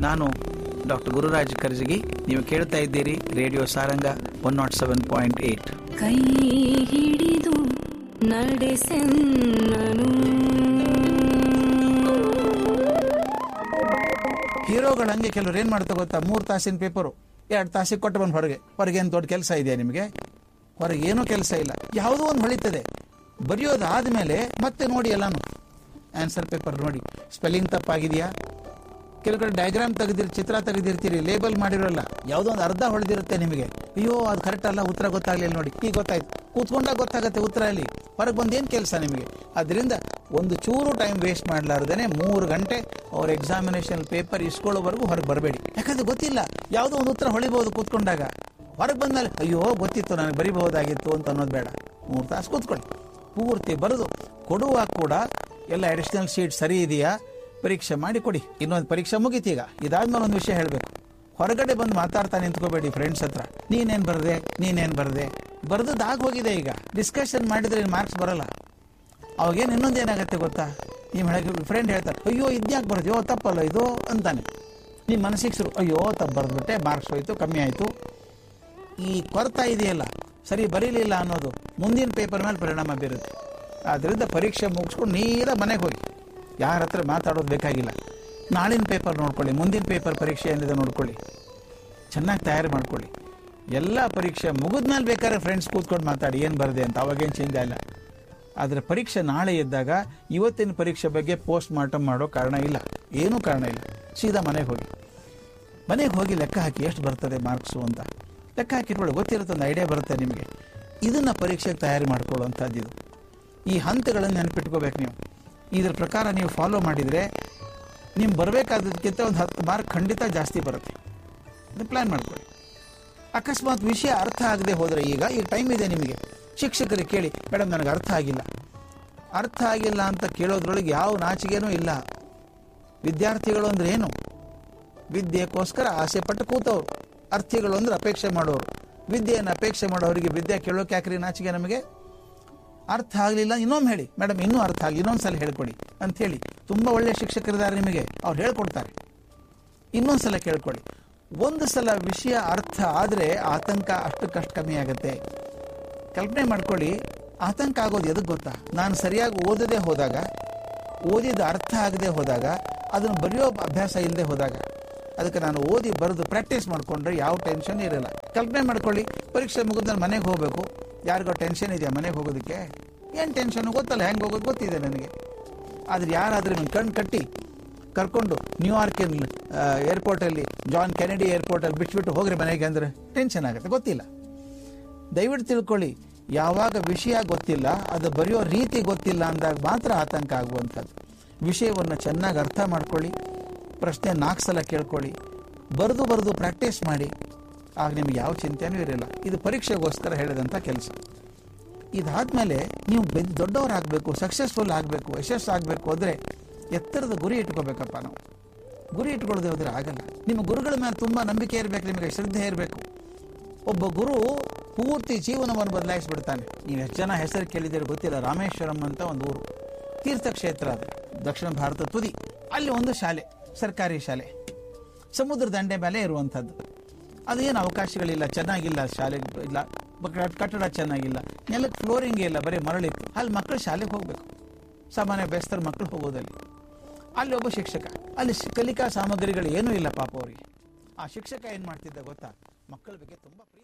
ನಾನು ಡಾಕ್ಟರ್ ಗುರುರಾಜ್ ಕರ್ಜಗಿ ನೀವು ಕೇಳ್ತಾ ಇದ್ದೀರಿ radio Saranga one nought seven point eight ಕೈ ಹಿಡಿದು ನಡೆಸೆನ್ನನು ಹೀರೋಗಳು ಹಂಗೆ ಕೆಲವ್ರು ಏನ್ ಮಾಡ್ತಾ ಗೊತ್ತಾ ಮೂರ್ ತಾಸಿನ ಪೇಪರು ಎರಡು ತಾಸಿಗೆ ಕೊಟ್ಟು ಬಂದು ಹೊರಗೆ ಹೊರಗೆ ಏನು ದೊಡ್ಡ ಕೆಲಸ ಇದೆಯಾ ನಿಮಗೆ ಹೊರಗೆ ಏನೂ ಕೆಲಸ ಇಲ್ಲ ಯಾವುದೋ ಒಂದು ಹೊಳಿತದೆ ಬರೆಯೋದಾದ್ಮೇಲೆ ಮತ್ತೆ ನೋಡಿ ಎಲ್ಲಾನು ಆನ್ಸರ್ ಪೇಪರ್ ನೋಡಿ ಸ್ಪೆಲ್ಲಿಂಗ್ ತಪ್ಪಾಗಿದೆಯಾ ಕೆಲವು ಕಡೆ ಡಯಾಗ್ರಾಮ್ ತೆಗೆದಿರ್ ಚಿತ್ರ ತೆಗೆದಿರ್ತೀರಿ ಲೇಬಲ್ ಮಾಡಿರೋಲ್ಲ ಯಾವುದೋ ಒಂದು ಅರ್ಧ ಹೊಳೆದಿರುತ್ತೆ ನಿಮಗೆ ಅಯ್ಯೋ ಅದು ಕರೆಕ್ಟ್ ಅಲ್ಲ ಉತ್ತರ ಗೊತ್ತಾಗ್ಲಿಲ್ಲ ನೋಡಿ ಈಗ ಗೊತ್ತಾಯ್ತು ಕೂತ್ಕೊಂಡಾಗ ಗೊತ್ತಾಗತ್ತೆ ಉತ್ತರ ಅಲ್ಲಿ ಹೊರಗೆ ಬಂದು ಏನು ಕೆಲಸ ನಿಮಗೆ ಅದರಿಂದ ಒಂದು ಚೂರು ಟೈಮ್ ವೇಸ್ಟ್ ಮಾಡಲಾರ್ದೇನೆ ಮೂರು ಗಂಟೆ ಅವ್ರ ಎಕ್ಸಾಮಿನೇಷನ್ ಪೇಪರ್ ಇಸ್ಕೊಳ್ಳೋವರೆಗೂ ಹೊರಗೆ ಬರಬೇಡಿ ಯಾಕಂದ್ರೆ ಗೊತ್ತಿಲ್ಲ ಯಾವುದೋ ಒಂದು ಉತ್ತರ ಹೊಳಿಬಹುದು ಕೂತ್ಕೊಂಡಾಗ ಹೊರಗೆ ಬಂದ್ಮೇಲೆ ಅಯ್ಯೋ ಗೊತ್ತಿತ್ತು ನನಗೆ ಬರಿಬಹುದಾಗಿತ್ತು ಅಂತ ಅನ್ನೋದು ಬೇಡ ಮೂರು ತಾಸು ಕೂತ್ಕೊಳ್ಳಿ ಪೂರ್ತಿ ಬರೆದು ಕೊಡುವಾಗ ಕೂಡ ಎಲ್ಲ ಅಡಿಷನಲ್ ಶೀಟ್ ಸರಿ ಇದೆಯಾ ಪರೀಕ್ಷೆ ಮಾಡಿ ಕೊಡಿ ಇನ್ನೊಂದು ಪರೀಕ್ಷೆ ಮುಗೀತೀಗ ಇದಾದ್ಮೇಲೆ ಒಂದು ವಿಷಯ ಹೇಳಬೇಕು ಹೊರಗಡೆ ಬಂದು ಮಾತಾಡ್ತಾ ನಿಂತ್ಕೋಬೇಡಿ ಫ್ರೆಂಡ್ಸ್ ಹತ್ರ ನೀನೇನ್ ಬರ್ದೆ ನೀನೇನ್ ಬರ್ದೆ ಬರ್ದದ್ದು ಹೋಗಿದೆ ಈಗ ಡಿಸ್ಕಷನ್ ಮಾಡಿದ್ರೆ ಮಾರ್ಕ್ಸ್ ಬರಲ್ಲ ಅವಾಗೇನು ಇನ್ನೊಂದು ಏನಾಗುತ್ತೆ ಗೊತ್ತಾ ನಿಮ್ಮ ಹೇಳಿ ಫ್ರೆಂಡ್ ಹೇಳ್ತಾರೆ ಅಯ್ಯೋ ಇದ್ಯಾಕೆ ಬರ್ತೀಯೋ ತಪ್ಪಲ್ಲ ಇದು ಅಂತಾನೆ ನಿಮ್ಮ ಮನಸ್ಸಿಗೆ ಶುರು ಅಯ್ಯೋ ತಪ್ಪು ಬರೆದ್ಬಿಟ್ಟೆ ಮಾರ್ಕ್ಸ್ ಹೋಯ್ತು ಕಮ್ಮಿ ಆಯಿತು ಈ ಕೊರತಾ ಇದೆಯಲ್ಲ ಸರಿ ಬರೀಲಿಲ್ಲ ಅನ್ನೋದು ಮುಂದಿನ ಪೇಪರ್ ಮೇಲೆ ಪರಿಣಾಮ ಬೀರುತ್ತೆ ಆದ್ದರಿಂದ ಪರೀಕ್ಷೆ ಮುಗಿಸ್ಕೊಂಡು ನೇರ ಮನೆಗೆ ಹೋಗಿ ಯಾರ ಹತ್ರ ಮಾತಾಡೋದು ಬೇಕಾಗಿಲ್ಲ ನಾಳಿನ ಪೇಪರ್ ನೋಡ್ಕೊಳ್ಳಿ ಮುಂದಿನ ಪೇಪರ್ ಪರೀಕ್ಷೆ ಏನಿದೆ ನೋಡ್ಕೊಳ್ಳಿ ಚೆನ್ನಾಗಿ ತಯಾರು ಮಾಡ್ಕೊಳ್ಳಿ ಎಲ್ಲ ಪರೀಕ್ಷೆ ಮುಗಿದ್ಮೇಲೆ ಬೇಕಾದ್ರೆ ಫ್ರೆಂಡ್ಸ್ ಕೂತ್ಕೊಂಡು ಮಾತಾಡಿ ಏನು ಬರದೆ ಅಂತ ಅವಾಗೇನು ಚೇಂಜ್ ಆಗಿಲ್ಲ ಆದರೆ ಪರೀಕ್ಷೆ ನಾಳೆ ಇದ್ದಾಗ ಇವತ್ತಿನ ಪರೀಕ್ಷೆ ಬಗ್ಗೆ ಪೋಸ್ಟ್ ಮಾರ್ಟಮ್ ಮಾಡೋ ಕಾರಣ ಇಲ್ಲ ಏನೂ ಕಾರಣ ಇಲ್ಲ ಸೀದಾ ಮನೆಗೆ ಹೋಗಿ ಮನೆಗೆ ಹೋಗಿ ಲೆಕ್ಕ ಹಾಕಿ ಎಷ್ಟು ಬರ್ತದೆ ಮಾರ್ಕ್ಸು ಅಂತ ಲೆಕ್ಕ ಹಾಕಿಟ್ಕೊಳ್ಳಿ ಗೊತ್ತಿರುತ್ತೆ ಒಂದು ಐಡಿಯಾ ಬರುತ್ತೆ ನಿಮಗೆ ಇದನ್ನ ಪರೀಕ್ಷೆಗೆ ತಯಾರಿ ಮಾಡ್ಕೊಳ್ಳುವಂಥದ್ದು ಇದು ಈ ಹಂತಗಳನ್ನು ನೆನಪಿಟ್ಕೋಬೇಕು ನೀವು ಇದ್ರ ಪ್ರಕಾರ ನೀವು ಫಾಲೋ ಮಾಡಿದರೆ ನೀವು ಬರಬೇಕಾದದಕ್ಕಿಂತ ಒಂದು ಹತ್ತು ಮಾರ್ಕ್ ಖಂಡಿತ ಜಾಸ್ತಿ ಬರುತ್ತೆ ಅದು ಪ್ಲ್ಯಾನ್ ಮಾಡ್ಕೊಳ್ಳಿ ಅಕಸ್ಮಾತ್ ವಿಷಯ ಅರ್ಥ ಆಗದೆ ಹೋದರೆ ಈಗ ಈಗ ಟೈಮ್ ಇದೆ ನಿಮಗೆ ಶಿಕ್ಷಕರಿಗೆ ಕೇಳಿ ಮೇಡಮ್ ನನಗೆ ಅರ್ಥ ಆಗಿಲ್ಲ ಅರ್ಥ ಆಗಿಲ್ಲ ಅಂತ ಕೇಳೋದ್ರೊಳಗೆ ಯಾವ ನಾಚಿಕೆನೂ ಇಲ್ಲ ವಿದ್ಯಾರ್ಥಿಗಳು ಅಂದ್ರೆ ಏನು ವಿದ್ಯೆಗೋಸ್ಕರ ಆಸೆ ಪಟ್ಟು ಕೂತವ್ರು ಅರ್ಥಿಗಳು ಅಂದ್ರೆ ಅಪೇಕ್ಷೆ ಮಾಡೋರು ವಿದ್ಯೆಯನ್ನು ಅಪೇಕ್ಷೆ ಮಾಡೋರಿಗೆ ವಿದ್ಯೆ ಕೇಳೋಕೆ ಯಾಕ್ರಿ ನಾಚಿಕೆ ನಮಗೆ ಅರ್ಥ ಆಗಲಿಲ್ಲ ಇನ್ನೊಮ್ಮೆ ಹೇಳಿ ಮೇಡಮ್ ಇನ್ನೂ ಅರ್ಥ ಆಗಲಿ ಇನ್ನೊಂದ್ಸಲ ಹೇಳ್ಕೊಡಿ ಅಂತ ಹೇಳಿ ತುಂಬ ಒಳ್ಳೆ ಶಿಕ್ಷಕರಿದ್ದಾರೆ ನಿಮಗೆ ಅವ್ರು ಹೇಳ್ಕೊಡ್ತಾರೆ ಇನ್ನೊಂದ್ಸಲ ಕೇಳ್ಕೊಳ್ಳಿ ಒಂದು ಸಲ ವಿಷಯ ಅರ್ಥ ಆದರೆ ಆತಂಕ ಅಷ್ಟಕ್ಕಷ್ಟು ಕಮ್ಮಿ ಆಗುತ್ತೆ ಕಲ್ಪನೆ ಮಾಡ್ಕೊಳ್ಳಿ ಆತಂಕ ಆಗೋದು ಎದಕ್ಕೆ ಗೊತ್ತಾ ನಾನು ಸರಿಯಾಗಿ ಓದದೇ ಹೋದಾಗ ಓದಿದ ಅರ್ಥ ಆಗದೆ ಹೋದಾಗ ಅದನ್ನು ಬರೆಯೋ ಅಭ್ಯಾಸ ಇಲ್ಲದೆ ಹೋದಾಗ ಅದಕ್ಕೆ ನಾನು ಓದಿ ಬರೆದು ಪ್ರಾಕ್ಟೀಸ್ ಮಾಡ್ಕೊಂಡ್ರೆ ಯಾವ ಟೆನ್ಷನ್ ಇರಲ್ಲ ಕಲ್ಪನೆ ಮಾಡ್ಕೊಳ್ಳಿ ಪರೀಕ್ಷೆ ಮುಗಿದ್ಮೇಲೆ ಮನೆಗೆ ಹೋಗಬೇಕು ಯಾರಿಗೋ ಟೆನ್ಷನ್ ಇದೆಯಾ ಮನೆಗೆ ಹೋಗೋದಕ್ಕೆ ಏನು ಟೆನ್ಷನ್ ಗೊತ್ತಲ್ಲ ಹೆಂಗೆ ಹೋಗೋದು ಗೊತ್ತಿದೆ ನನಗೆ ಆದ್ರೆ ಯಾರಾದ್ರೂ ನಿಮ್ಗೆ ಕಣ್ಣು ಕಟ್ಟಿ ಕರ್ಕೊಂಡು ನ್ಯೂಯಾರ್ಕಿನ ಏರ್ಪೋರ್ಟಲ್ಲಿ ಜಾನ್ ಕೆನೆಡಿ ಏರ್ಪೋರ್ಟಲ್ಲಿ ಬಿಟ್ಬಿಟ್ಟು ಹೋಗ್ರಿ ಮನೆಗೆ ಅಂದ್ರೆ ಟೆನ್ಷನ್ ಆಗುತ್ತೆ ಗೊತ್ತಿಲ್ಲ ದಯವಿಟ್ಟು ತಿಳ್ಕೊಳ್ಳಿ ಯಾವಾಗ ವಿಷಯ ಗೊತ್ತಿಲ್ಲ ಅದು ಬರೆಯೋ ರೀತಿ ಗೊತ್ತಿಲ್ಲ ಅಂದಾಗ ಮಾತ್ರ ಆತಂಕ ಆಗುವಂಥದ್ದು ವಿಷಯವನ್ನು ಚೆನ್ನಾಗಿ ಅರ್ಥ ಮಾಡ್ಕೊಳ್ಳಿ ಪ್ರಶ್ನೆ ನಾಲ್ಕು ಸಲ ಕೇಳ್ಕೊಳ್ಳಿ ಬರೆದು ಬರೆದು ಪ್ರಾಕ್ಟೀಸ್ ಮಾಡಿ ಆಗ ನಿಮ್ಗೆ ಯಾವ ಚಿಂತೆನೂ ಇರಲ್ಲ ಇದು ಪರೀಕ್ಷೆಗೋಸ್ಕರ ಹೇಳಿದಂಥ ಕೆಲಸ ಇದಾದ್ಮೇಲೆ ನೀವು ಬೆದ್ ದೊಡ್ಡವರಾಗಬೇಕು ಸಕ್ಸಸ್ಫುಲ್ ಆಗಬೇಕು ಯಶಸ್ಸು ಆಗಬೇಕು ಅಂದರೆ ಎತ್ತರದ ಗುರಿ ಇಟ್ಕೋಬೇಕಪ್ಪ ನಾವು ಗುರಿ ಇಟ್ಕೊಳ್ಳದೆ ಹೋದ್ರೆ ಆಗಲ್ಲ ನಿಮ್ಮ ಗುರುಗಳ ಮೇಲೆ ತುಂಬ ನಂಬಿಕೆ ಇರಬೇಕು ನಿಮಗೆ ಶ್ರದ್ಧೆ ಇರಬೇಕು ಒಬ್ಬ ಗುರು ಪೂರ್ತಿ ಜೀವನವನ್ನು ಬದಲಾಯಿಸಿಬಿಡ್ತಾನೆ ನೀವು ಎಷ್ಟು ಜನ ಹೆಸರು ಕೇಳಿದ್ದೀರಿ ಗೊತ್ತಿಲ್ಲ ರಾಮೇಶ್ವರಂ ಅಂತ ಒಂದು ಊರು ತೀರ್ಥಕ್ಷೇತ್ರ ಅದು ದಕ್ಷಿಣ ಭಾರತ ತುದಿ ಅಲ್ಲಿ ಒಂದು ಶಾಲೆ ಸರ್ಕಾರಿ ಶಾಲೆ ಸಮುದ್ರ ದಂಡೆ ಮೇಲೆ ಇರುವಂಥದ್ದು ಅದೇನು ಅವಕಾಶಗಳಿಲ್ಲ ಚೆನ್ನಾಗಿಲ್ಲ ಶಾಲೆ ಇಲ್ಲ ಬಕ- ಕಟ್ಟಡ ಚೆನ್ನಾಗಿಲ್ಲ ನೆಲಕ್ಕೆ ಫ್ಲೋರಿಂಗ್ ಇಲ್ಲ ಬರೀ ಮರಳಿತ್ತು ಅಲ್ಲಿ ಮಕ್ಕಳು ಶಾಲೆಗೆ ಹೋಗ್ಬೇಕು ಸಾಮಾನ್ಯ ಬೆಸ್ತರ ಮಕ್ಕಳು ಹೋಗೋದಲ್ಲಿ ಅಲ್ಲಿ ಒಬ್ಬ ಶಿಕ್ಷಕ ಅಲ್ಲಿ ಶಿ- ಕಲಿಕಾ ಸಾಮಗ್ರಿಗಳು ಏನೂ ಇಲ್ಲ ಪಾಪ ಅವರಿಗೆ ಆ ಶಿಕ್ಷಕ ಏನು ಮಾಡ್ತಿದ್ದ ಗೊತ್ತಾ ಮಕ್ಕಳ ಬಗ್ಗೆ ತುಂಬ